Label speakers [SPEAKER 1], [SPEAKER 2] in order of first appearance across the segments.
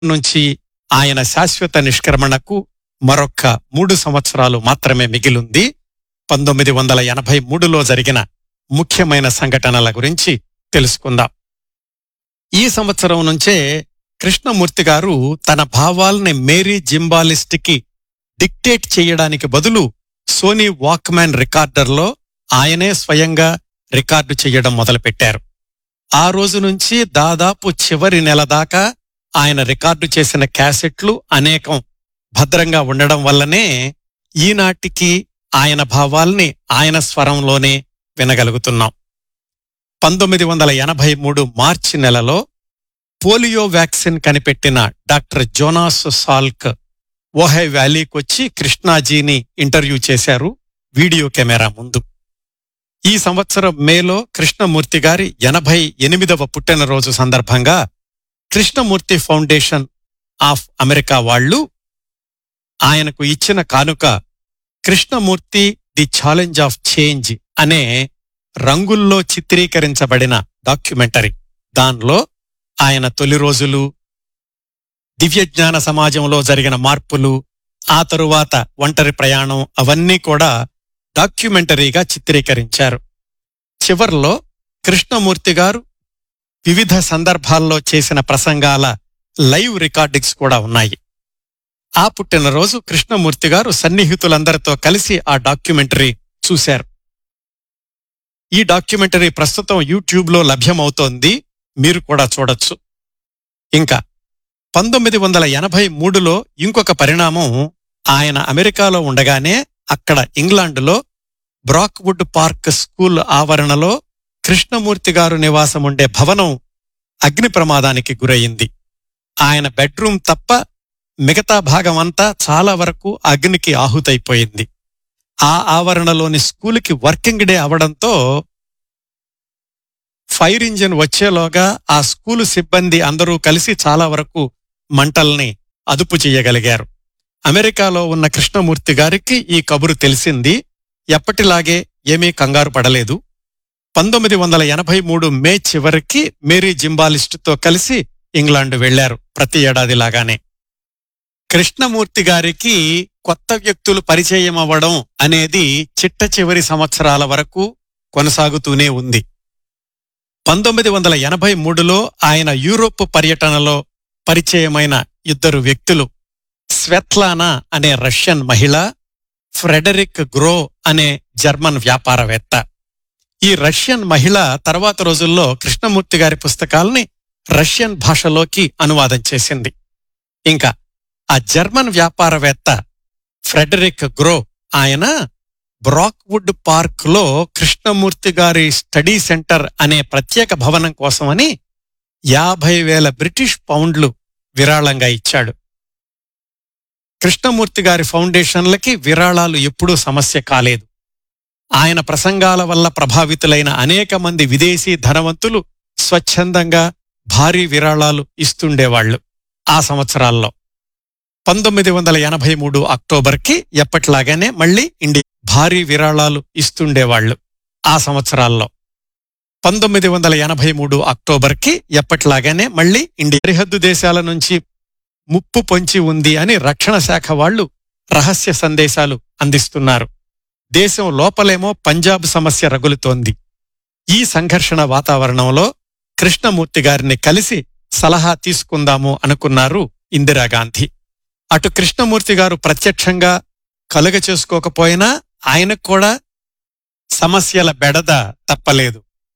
[SPEAKER 1] నుంచి ఆయన శాశ్వత నిష్క్రమణకు మరొక్క మూడు సంవత్సరాలు మాత్రమే మిగిలుంది పంతొమ్మిది వందల ఎనభై మూడులో జరిగిన ముఖ్యమైన సంఘటనల గురించి తెలుసుకుందాం ఈ సంవత్సరం నుంచే కృష్ణమూర్తి గారు తన భావాల్ని మేరీ జింబాలిస్ట్కి డిక్టేట్ చేయడానికి బదులు సోనీ వాక్మ్యాన్ రికార్డర్లో ఆయనే స్వయంగా రికార్డు చేయడం మొదలుపెట్టారు ఆ రోజు నుంచి దాదాపు చివరి నెల దాకా ఆయన రికార్డు చేసిన క్యాసెట్లు అనేకం భద్రంగా ఉండడం వల్లనే ఈనాటికి ఆయన భావాల్ని ఆయన స్వరంలోనే వినగలుగుతున్నాం పంతొమ్మిది వందల ఎనభై మూడు మార్చి నెలలో పోలియో వ్యాక్సిన్ కనిపెట్టిన డాక్టర్ జోనాస్ సాల్క్ ఓహై వ్యాలీకొచ్చి కృష్ణాజీని ఇంటర్వ్యూ చేశారు వీడియో కెమెరా ముందు ఈ సంవత్సరం మేలో కృష్ణమూర్తి గారి ఎనభై ఎనిమిదవ పుట్టినరోజు సందర్భంగా కృష్ణమూర్తి ఫౌండేషన్ ఆఫ్ అమెరికా వాళ్ళు ఆయనకు ఇచ్చిన కానుక Krishnamurti the challenge of change అనే రంగుల్లో చిత్రీకరించబడిన డాక్యుమెంటరీ దానిలో ఆయన తొలి రోజులు దివ్యజ్ఞాన సమాజంలో జరిగిన మార్పులు ఆ తరువాత ఒంటరి ప్రయాణం అవన్నీ కూడా డాక్యుమెంటరీగా చిత్రీకరించారు చివర్లో కృష్ణమూర్తి గారు వివిధ సందర్భాల్లో చేసిన ప్రసంగాల లైవ్ రికార్డింగ్స్ కూడా ఉన్నాయి ఆ పుట్టినరోజు కృష్ణమూర్తి గారు సన్నిహితులందరితో కలిసి ఆ డాక్యుమెంటరీ చూశారు ఈ డాక్యుమెంటరీ ప్రస్తుతం యూట్యూబ్లో లభ్యమవుతోంది మీరు కూడా చూడొచ్చు ఇంకా పంతొమ్మిది వందల ఎనభై మూడులో ఇంకొక పరిణామం ఆయన అమెరికాలో ఉండగానే అక్కడ ఇంగ్లాండులో బ్రాక్వుడ్ పార్క్ స్కూల్ ఆవరణలో కృష్ణమూర్తి గారు నివాసం ఉండే భవనం అగ్ని ప్రమాదానికి గురయింది ఆయన బెడ్రూమ్ తప్ప మిగతా భాగమంతా చాలా వరకు అగ్నికి ఆహుతైపోయింది ఆ ఆవరణలోని స్కూలుకి వర్కింగ్ డే అవడంతో ఫైర్ ఇంజిన్ వచ్చేలోగా ఆ స్కూలు సిబ్బంది అందరూ కలిసి చాలా వరకు మంటల్ని అదుపు చేయగలిగారు అమెరికాలో ఉన్న కృష్ణమూర్తి గారికి ఈ కబురు తెలిసింది ఎప్పటిలాగే ఏమీ కంగారు పడలేదు పంతొమ్మిది వందల ఎనభై మూడు మే చివరికి మేరీ జింబాలిస్టుతో కలిసి ఇంగ్లాండ్ వెళ్లారు ప్రతి ఏడాదిలాగానే కృష్ణమూర్తి గారికి కొత్త వ్యక్తులు పరిచయం అవ్వడం అనేది చిట్ట చివరి సంవత్సరాల వరకు కొనసాగుతూనే ఉంది పంతొమ్మిది వందల ఎనభై మూడులో ఆయన యూరోప్ పర్యటనలో పరిచయమైన ఇద్దరు వ్యక్తులు స్వెత్లానా అనే రష్యన్ మహిళ ఫ్రెడరిక్ గ్రో అనే జర్మన్ వ్యాపారవేత్త ఈ రష్యన్ మహిళ తర్వాత రోజుల్లో కృష్ణమూర్తి గారి పుస్తకాల్ని రష్యన్ భాషలోకి అనువాదం చేసింది ఇంకా ఆ జర్మన్ వ్యాపారవేత్త ఫ్రెడరిక్ గ్రో ఆయన బ్రాక్వుడ్ పార్క్ లో కృష్ణమూర్తి గారి స్టడీ సెంటర్ అనే ప్రత్యేక భవనం కోసమని యాభై వేల బ్రిటిష్ పౌండ్లు విరాళంగా ఇచ్చాడు కృష్ణమూర్తి గారి ఫౌండేషన్లకి విరాళాలు ఎప్పుడూ సమస్య కాలేదు ఆయన ప్రసంగాల వల్ల ప్రభావితులైన అనేక మంది విదేశీ ధనవంతులు స్వచ్ఛందంగా భారీ విరాళాలు ఇస్తుండేవాళ్లు ఆ సంవత్సరాల్లో పంతొమ్మిది వందల ఎనభై మూడు అక్టోబర్కి ఎప్పట్లాగానే మళ్లీ ఇండి భారీ విరాళాలు ఇస్తుండేవాళ్లు ఆ సంవత్సరాల్లో పంతొమ్మిది వందల ఎనభై మూడు అక్టోబర్కి ఎప్పట్లాగానే మళ్లీ ఇండి సరిహద్దు దేశాల నుంచి ముప్పు పొంచి ఉంది అని రక్షణ శాఖ వాళ్లు రహస్య సందేశాలు అందిస్తున్నారు దేశం లోపలేమో పంజాబ్ సమస్య రగులుతోంది ఈ సంఘర్షణ వాతావరణంలో కృష్ణమూర్తి గారిని కలిసి సలహా తీసుకుందాము అనుకున్నారు ఇందిరాగాంధీ అటు కృష్ణమూర్తి గారు ప్రత్యక్షంగా కలుగ చేసుకోకపోయినా ఆయనకు కూడా సమస్యల బెడద తప్పలేదు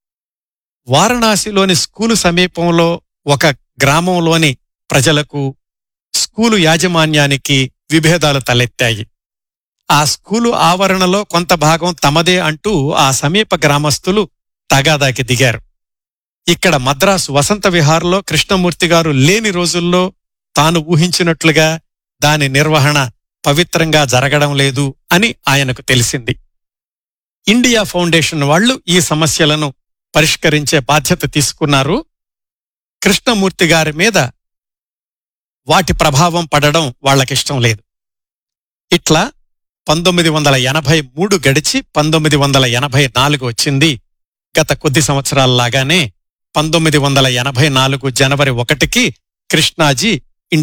[SPEAKER 1] వారణాసిలోని స్కూలు సమీపంలో ఒక గ్రామంలోని ప్రజలకు స్కూలు యాజమాన్యానికి విభేదాలు తలెత్తాయి ఆ స్కూలు ఆవరణలో కొంత భాగం తమదే అంటూ ఆ సమీప గ్రామస్తులు తగాదాకి దిగారు ఇక్కడ మద్రాసు వసంత విహార్లో కృష్ణమూర్తి గారు లేని రోజుల్లో తాను ఊహించినట్లుగా దాని నిర్వహణ పవిత్రంగా జరగడం లేదు అని ఆయనకు తెలిసింది ఇండియా ఫౌండేషన్ వాళ్లు ఈ సమస్యలను పరిష్కరించే బాధ్యత తీసుకున్నారు కృష్ణమూర్తి గారి మీద వాటి ప్రభావం పడడం వాళ్ళకిష్టం లేదు ఇట్లా పంతొమ్మిది వందల ఎనభై మూడు గడిచి పంతొమ్మిది వందల ఎనభై నాలుగు వచ్చింది గత కొద్ది సంవత్సరాల్లాగానే పంతొమ్మిది వందల ఎనభై నాలుగు జనవరి ఒకటికి కృష్ణాజీ